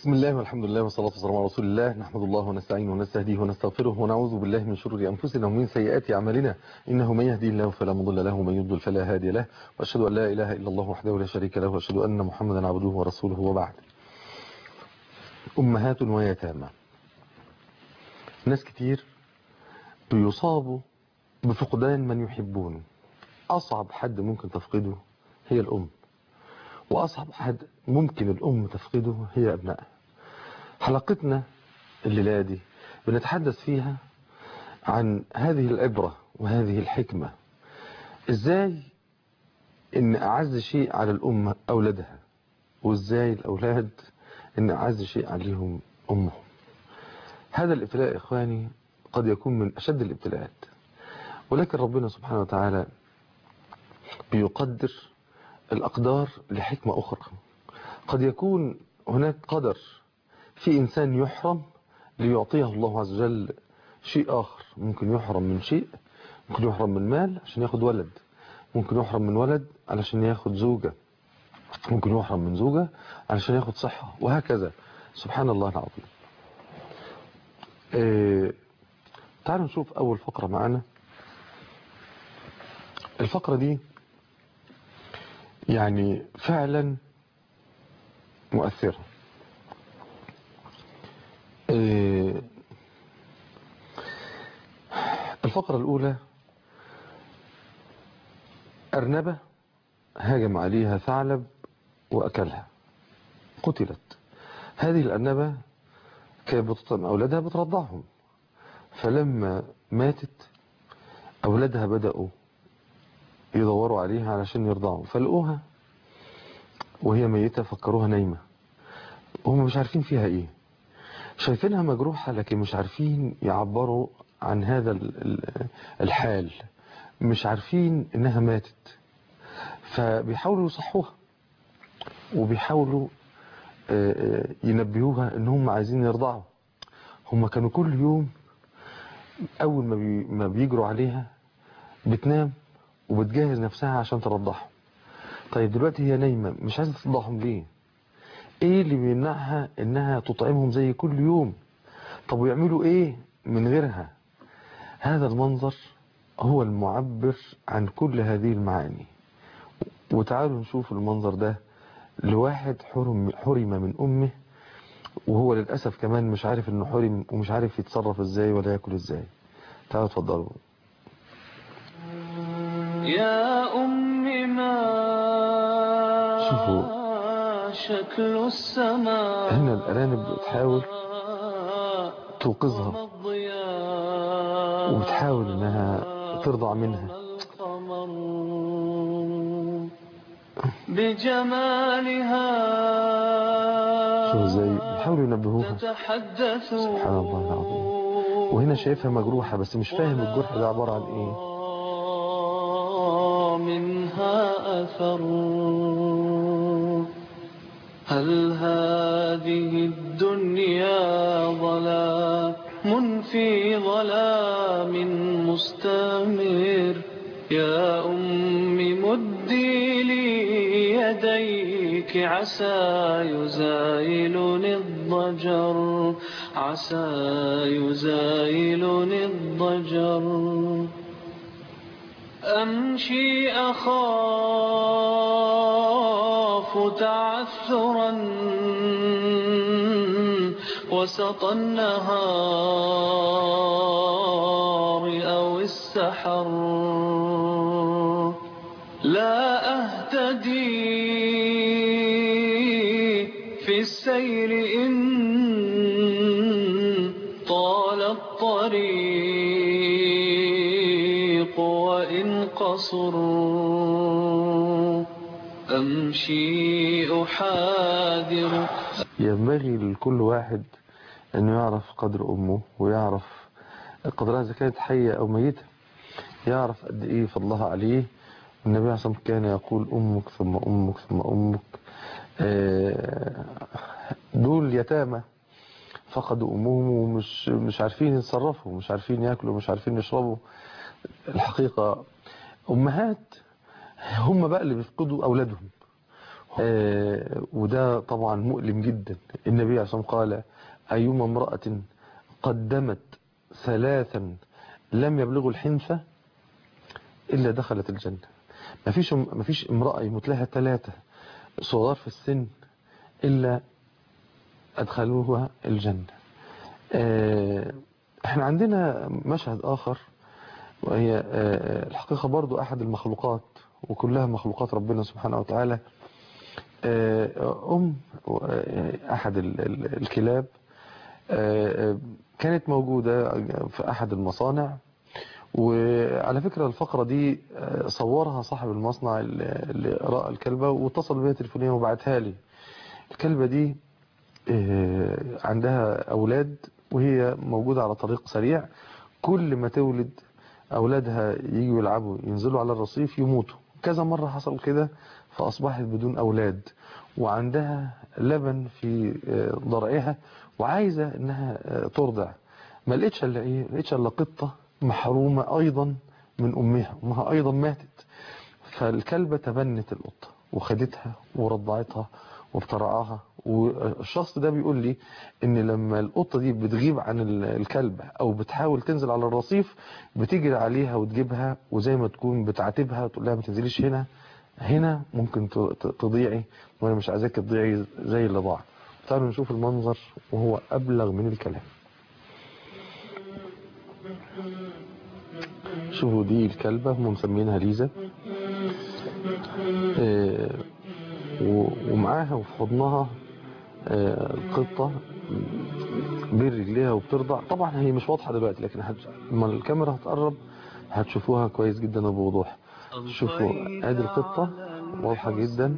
بسم الله والحمد لله والصلاة والسلام على رسول الله نحمد الله ونستعينه ونستهديه ونستغفره ونعوذ بالله من شرور أنفسنا ومن سيئات أعمالنا إنه من يهدي الله فلا مضل له ومن يضلل فلا هادي له وأشهد أن لا إله إلا الله وحده لا شريك له وأشهد أن محمدا عبده ورسوله وبعد أمهات ويتامى ناس كتير بيصابوا بفقدان من يحبونه أصعب حد ممكن تفقده هي الأم وأصعب حد ممكن الأم تفقده هي أبنائها حلقتنا الليلة دي بنتحدث فيها عن هذه العبرة وهذه الحكمة إزاي إن أعز شيء على الأم أولادها وإزاي الأولاد إن أعز شيء عليهم أمهم هذا الابتلاء إخواني قد يكون من أشد الابتلاءات ولكن ربنا سبحانه وتعالى بيقدر الأقدار لحكمة أخرى قد يكون هناك قدر في إنسان يحرم ليعطيه الله عز وجل شيء آخر ممكن يحرم من شيء ممكن يحرم من مال عشان ياخد ولد ممكن يحرم من ولد علشان ياخد زوجة ممكن يحرم من زوجة علشان ياخد صحة وهكذا سبحان الله العظيم إيه تعالوا نشوف أول فقرة معنا الفقرة دي يعني فعلا مؤثرة إيه الفقرة الأولى أرنبة هاجم عليها ثعلب وأكلها قتلت هذه الأرنبة كانت بتطعم أولادها بترضعهم فلما ماتت أولادها بدأوا يدوروا عليها علشان يرضعوا فلقوها وهي ميتة فكروها نايمة هم مش عارفين فيها ايه شايفينها مجروحة لكن مش عارفين يعبروا عن هذا الحال مش عارفين انها ماتت فبيحاولوا يصحوها وبيحاولوا ينبهوها ان هم عايزين يرضعوا هم كانوا كل يوم اول ما بيجروا عليها بتنام وبتجهز نفسها عشان ترضعهم طيب دلوقتي هي نايمة مش عايزة ترضعهم ليه ايه اللي بيمنعها انها تطعمهم زي كل يوم طب ويعملوا ايه من غيرها هذا المنظر هو المعبر عن كل هذه المعاني وتعالوا نشوف المنظر ده لواحد حرم, حرم من امه وهو للأسف كمان مش عارف انه حرم ومش عارف يتصرف ازاي ولا ياكل ازاي تعالوا اتفضلوا يا أم ما شوفوا شكل السماء هنا الأرانب بتحاول توقظها وبتحاول انها ترضع منها القمر بجمالها شوفوا ازاي بيحاولوا ينبهوها تتحدث سبحان الله العظيم وهنا شايفها مجروحة بس مش فاهم الجرح ده عبارة عن ايه منها أثر هل هذه الدنيا ظلام في ظلام مستمر يا أم مدي لي يديك عسى يزايلني الضجر عسى يزايلني الضجر أمشي أخاف تعثرا وسط النهار أو السحر لا أهتدي في السير إن طال الطريق وإن قصر أمشي أحاذر ينبغي لكل واحد انه يعرف قدر امه ويعرف قدرها اذا كانت حية او ميتة يعرف قد ايه فضلها عليه النبي عليه الصلاة والسلام كان يقول امك ثم امك ثم امك آه، دول يتامى فقدوا امهم ومش مش عارفين يتصرفوا مش عارفين ياكلوا مش عارفين يشربوا الحقيقة امهات هم بقى اللي بيفقدوا اولادهم آه، وده طبعا مؤلم جدا النبي عليه الصلاة والسلام قال أيما امرأة قدمت ثلاثا لم يبلغوا الحنفة إلا دخلت الجنة مفيش مفيش امرأة يموت لها ثلاثة صغار في السن إلا أدخلوها الجنة آه، احنا عندنا مشهد آخر وهي آه، الحقيقة برضو أحد المخلوقات وكلها مخلوقات ربنا سبحانه وتعالى آه، أم آه، أحد ال- ال- الكلاب آه، آه، كانت موجودة في أحد المصانع وعلى فكرة الفقرة دي آه، صورها صاحب المصنع اللي اللي رأى الكلبة واتصل بيها تليفونيا وبعتها لي الكلبة دي آه، عندها أولاد وهي موجودة على طريق سريع كل ما تولد أولادها يجوا يلعبوا ينزلوا على الرصيف يموتوا كذا مرة حصل كده فأصبحت بدون أولاد وعندها لبن في آه، ضرعها وعايزة إنها آه، ترضع ما لقيتش إلا إيه لقيتش إلا قطة محرومة أيضا من أمها أمها أيضا ماتت فالكلبة تبنت القطة وخدتها ورضعتها وبترعاها والشخص ده بيقول لي ان لما القطة دي بتغيب عن ال- الكلبة او بتحاول تنزل على الرصيف بتجري عليها وتجيبها وزي ما تكون بتعاتبها وتقول لها ما تنزليش هنا هنا ممكن ت- ت- تضيعي وانا مش عايزاك تضيعي زي اللي ضاع تعالوا نشوف المنظر وهو ابلغ من الكلام شوفوا دي الكلبة هم مسمينها ليزا آه، و- ومعاها وفي حضنها آه، القطة بين رجليها وبترضع طبعا هي مش واضحة دلوقتي لكن هت... لما الكاميرا هتقرب هتشوفوها كويس جدا وبوضوح شوفوا ادي القطة واضحة جدا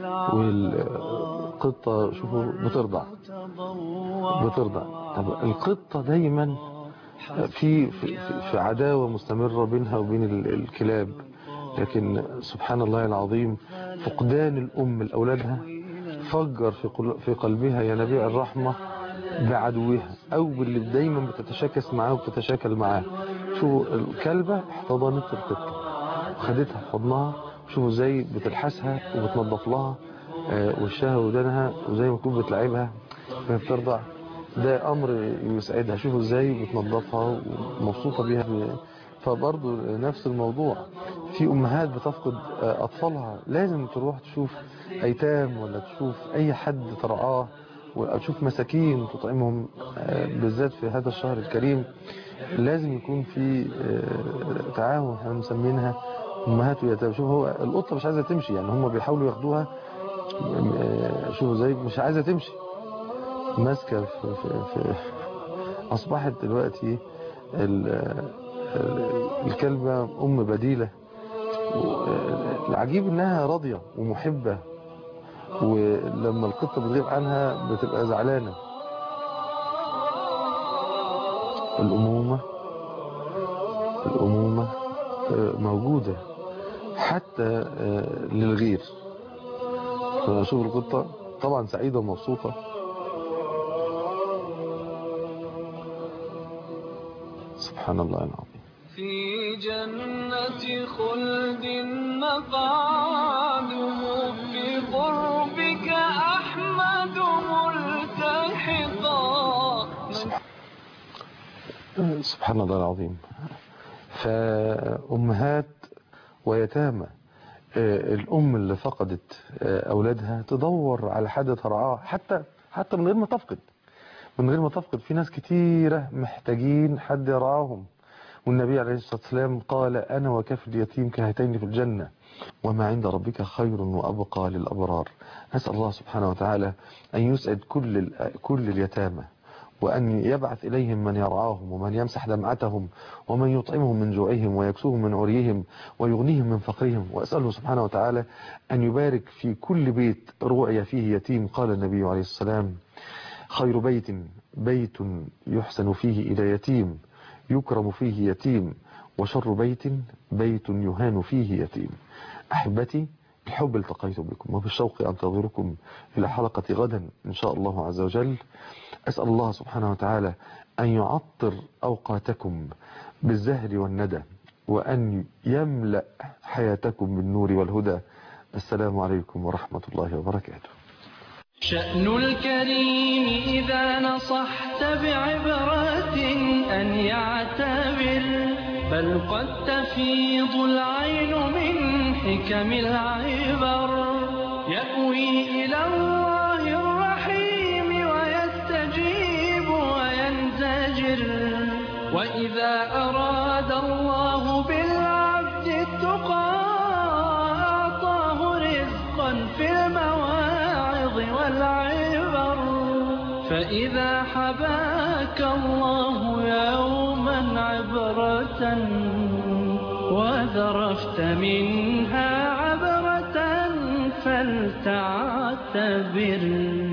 والقطة شوفوا بترضع بترضع طب القطة دايما في في, في- في عداوة مستمرة بينها وبين ال- الكلاب لكن سبحان الله العظيم فقدان الأم لأولادها فجر في قل- في قلبها ينابيع الرحمة بعدوها أو باللي دايما بتتشاكس معاه وبتتشاكل معاه شوفوا الكلبة احتضنت القطة وخدتها في حضنها شوفوا ازاي بتلحسها وبتنظف لها آه، وشها ودانها وزي ما تكون بتلعبها وهي بترضع ده امر يسعدها شوفوا ازاي بتنظفها ومبسوطه بيها فبرضه نفس الموضوع في امهات بتفقد آه، اطفالها لازم تروح تشوف ايتام ولا تشوف اي حد ترعاه وتشوف مساكين تطعمهم آه، بالذات في هذا الشهر الكريم لازم يكون في آه، تعاون احنا مسمينها امهات ويتامى شوف هو القطه مش عايزه تمشي يعني هم بيحاولوا ياخدوها آه، شوفوا زي مش عايزه تمشي ماسكه في, في, في اصبحت دلوقتي ال- ال- الكلبه ام بديله و- العجيب انها راضيه ومحبه ولما القطه بتغيب عنها بتبقى زعلانه الامومه الامومه آه، موجوده حتى آه، للغير فشوف القطه طبعا سعيده ومبسوطه سبحان الله العظيم في جنة خلد مقعده في قربك أحمد ملتحقا سبحان الله العظيم فأمهات ويتامى آه، الأم اللي فقدت آه، أولادها تدور على حد ترعاه حتى حتى من غير ما تفقد من غير ما تفقد في ناس كتيرة محتاجين حد يرعاهم والنبي عليه الصلاة والسلام قال أنا وكفل اليتيم كهاتين في الجنة وما عند ربك خير وأبقى للأبرار نسأل الله سبحانه وتعالى أن يسعد كل ال- كل اليتامى وأن يبعث إليهم من يرعاهم ومن يمسح دمعتهم ومن يطعمهم من جوعهم ويكسوهم من عريهم ويغنيهم من فقرهم وأسأله سبحانه وتعالى أن يبارك في كل بيت روعي فيه يتيم قال النبي عليه السلام خير بيت بيت يحسن فيه إلى يتيم يكرم فيه يتيم وشر بيت بيت يهان فيه يتيم أحبتي بالحب التقيت بكم وبالشوق أنتظركم إلى حلقة غدا إن شاء الله عز وجل أسأل الله سبحانه وتعالى أن يعطر أوقاتكم بالزهر والندى وأن يملأ حياتكم بالنور والهدى السلام عليكم ورحمة الله وبركاته شأن الكريم إذا نصحت بعبرة أن يعتبر بل قد تفيض العين من حكم العبر يأوي إلى الله الرحيم ويستجيب وينزجر وإذا أراد الله بالعبد التقى أعطاه رزقا في المواعظ والعبر فإذا حباك الله يوما عبرة وذرفت منها عبرة فلتعتبر